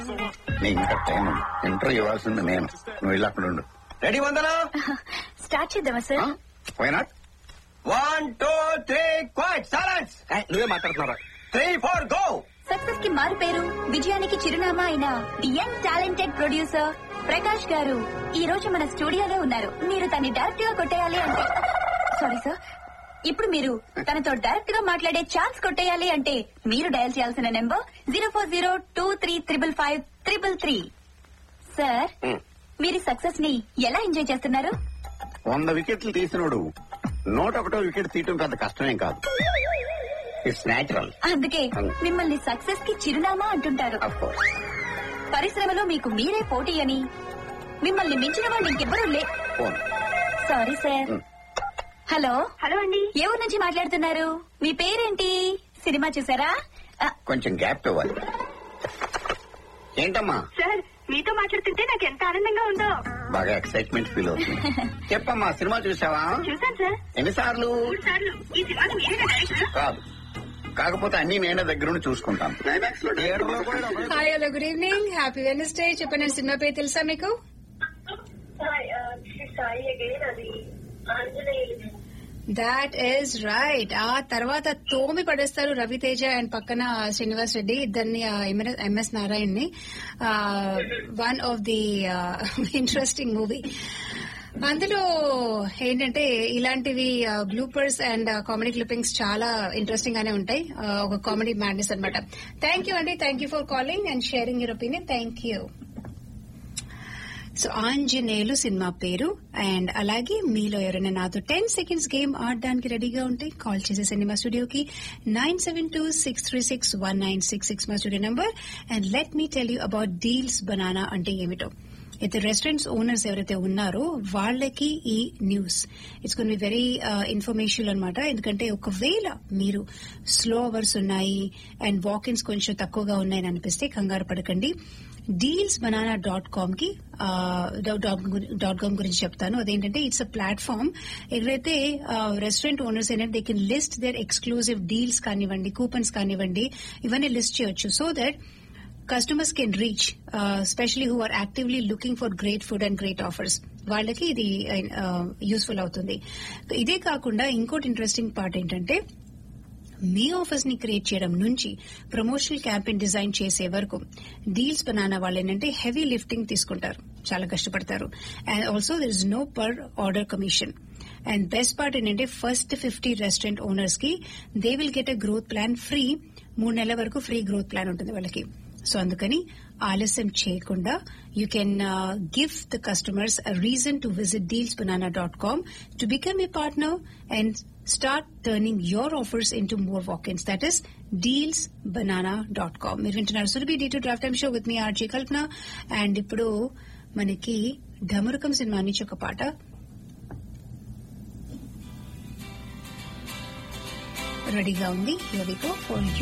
నీకు ఇంకా టైం ఉంది ఇంటర్వ్యూ ఇవ్వాల్సింది నేను నువ్వు వెళ్ళి అక్కడ ఉండు రెడీ వందనా స్టార్ట్ చేద్దామా సార్ పోయినా one two three quiet silence నువ్వే మాట్లాడుతున్నారా త్రీ ఫోర్ గో సక్సెస్ కి మారు పేరు విజయానికి చిరునామా అయిన యంగ్ టాలెంటెడ్ ప్రొడ్యూసర్ ప్రకాష్ గారు ఈ రోజు మన స్టూడియోలో ఉన్నారు మీరు తన్ని డైరెక్ట్ గా కొట్టేయాలి అంటే సారీ సార్ ఇప్పుడు మీరు తనతో డైరెక్ట్ గా మాట్లాడే ఛాన్స్ కొట్టేయాలి అంటే మీరు డయల్ చేయాల్సిన number zero four zero two three triple five triple three sir మీరు సక్సెస్ ని ఎలా ఎంజాయ్ చేస్తున్నారు వంద వికెట్లు తీసినోడు నూట ఒకటో వికెట్ తీయటం పెద్ద కష్టమేం కాదు ఇట్స్ న్యాచురల్ అందుకే మిమ్మల్ని సక్సెస్ కి చిరునామా అంటుంటారు అఫ్ కోర్స్ పరిశ్రమలో మీకు మీరే పోటీ అని మిమ్మల్ని మించిన వాళ్ళు ఇంకెవ్వరూ లే phone sorry sir Hmm. Hello hello అండి ఏ ఊరు నుంచి మాట్లాడుతున్నారు మీ పేరేంటి సినిమా చూసారా ఆ, కొంచెం గ్యాప్ ఇవ్వాలి ఏంటమ్మా సార్ మీతో మాట్లాడుతుంటే నాకు ఎంత ఆనందంగా ఉందో బాగా ఎక్సైట్మెంట్ ఫీల్ అవుతుంది చెప్పమ్మా సినిమా చూసావా చూసాను సార్ ఎన్నిసార్లు మూడు సార్లు ఈ సినిమాని మీరేనా డైరెక్టర్ కాదు కాకపోతే అన్ని నేనే దగ్గర నుండి చూసుకుంటాను క్లైమాక్స్ లో థియేటర్లో కూడా ఒకరు- hi hello good evening happy Wednesday చెప్పండి సినిమా పేరు తెలుసా మీకు సాయి అగైన్ అది ఆంజనేయులు దాట్ ఈస్ రైట్ ఆ తర్వాత తోమి పడేస్తారు రవితేజ అండ్ పక్కన శ్రీనివాస్ రెడ్డి ఇద్దరిని ఎంఎస్ నారాయణ్ ని one of the interesting movie అందులో ఏంటంటే ఇలాంటివి గ్లూపర్స్ అండ్ కామెడీ క్లిప్పింగ్స్ చాలా ఇంట్రెస్టింగ్ గానే ఉంటాయి ఆ, ఒక కామెడీ మ్యాడ్నెస్ అనమాట థ్యాంక్ యూ అండి thank you for calling and sharing your opinion thank you so Anjaneyulu సినిమా పేరు అండ్ అలాగే మీలో ఎవరైనా నాతో టెన్ సెకండ్స్ గేమ్ ఆడడానికి రెడీగా ఉంటే కాల్ చేసేసండి మా స్టూడియోకి nine seven two six three six one nine six six మా studio number and let me tell you about deals banana అంటే ఏమిటో అయితే రెస్టారెంట్స్ ఓనర్స్ ఎవరైతే ఉన్నారో వాళ్ళకి ఈ న్యూస్ ఇట్స్ కొన్ని వెరీ ఇన్ఫర్మేషన్ అనమాట ఎందుకంటే ఒకవేళ మీరు స్లో అవర్స్ ఉన్నాయి అండ్ వాకిన్స్ కొంచెం తక్కువగా ఉన్నాయని అనిపిస్తే కంగారు పడకండి డీల్స్ బనానా డాట్ కామ్ కి డాట్ కామ్ గురించి చెప్తాను అదేంటంటే ఇట్స్ అ ప్లాట్ఫామ్ ఎక్కడైతే రెస్టారెంట్ ఓనర్స్ ఏంటంటే they can list their exclusive deals కానివ్వండి కూపన్స్ కానివ్వండి ఇవన్నీ లిస్ట్ చేయొచ్చు so that customers can reach specially who are actively looking for great food and great offers వాళ్ళకి ఇది యూస్ఫుల్ అవుతుంది ఇదే కాకుండా ఇంకోటి ఇంట్రెస్టింగ్ పార్ట్ ఏంటంటే మీ ఆఫర్స్ ని క్రియేట్ చేయడం నుంచి ప్రమోషనల్ క్యాంపెయిన్ డిజైన్ చేసే వరకు డీల్స్ బనానా వాళ్ళు ఏంటంటే హెవీ లిఫ్టింగ్ తీసుకుంటారు చాలా కష్టపడతారు and also there is no per order commission and best part ఏంటంటే ఫస్ట్ ఫిఫ్టీ రెస్టారెంట్ ఓనర్స్ కి they will get a growth plan free మూడు నెలల వరకు ఫ్రీ గ్రోత్ ప్లాన్ ఉంటుంది వాళ్ళకి సో అందుకని ఆలస్యం చేయకుండా you can give the customers a reason to visit deals banana dot com to become a partner and start turning your offers into more walkins that is deals banana dot com మీరు వింటున్నారు Surabhi D two drive time show with me RJ Kalpana and ఇప్పుడు మనకి ఢమరుకం cinema నుంచి ఒక పాట రెడీగా ఉంది your for you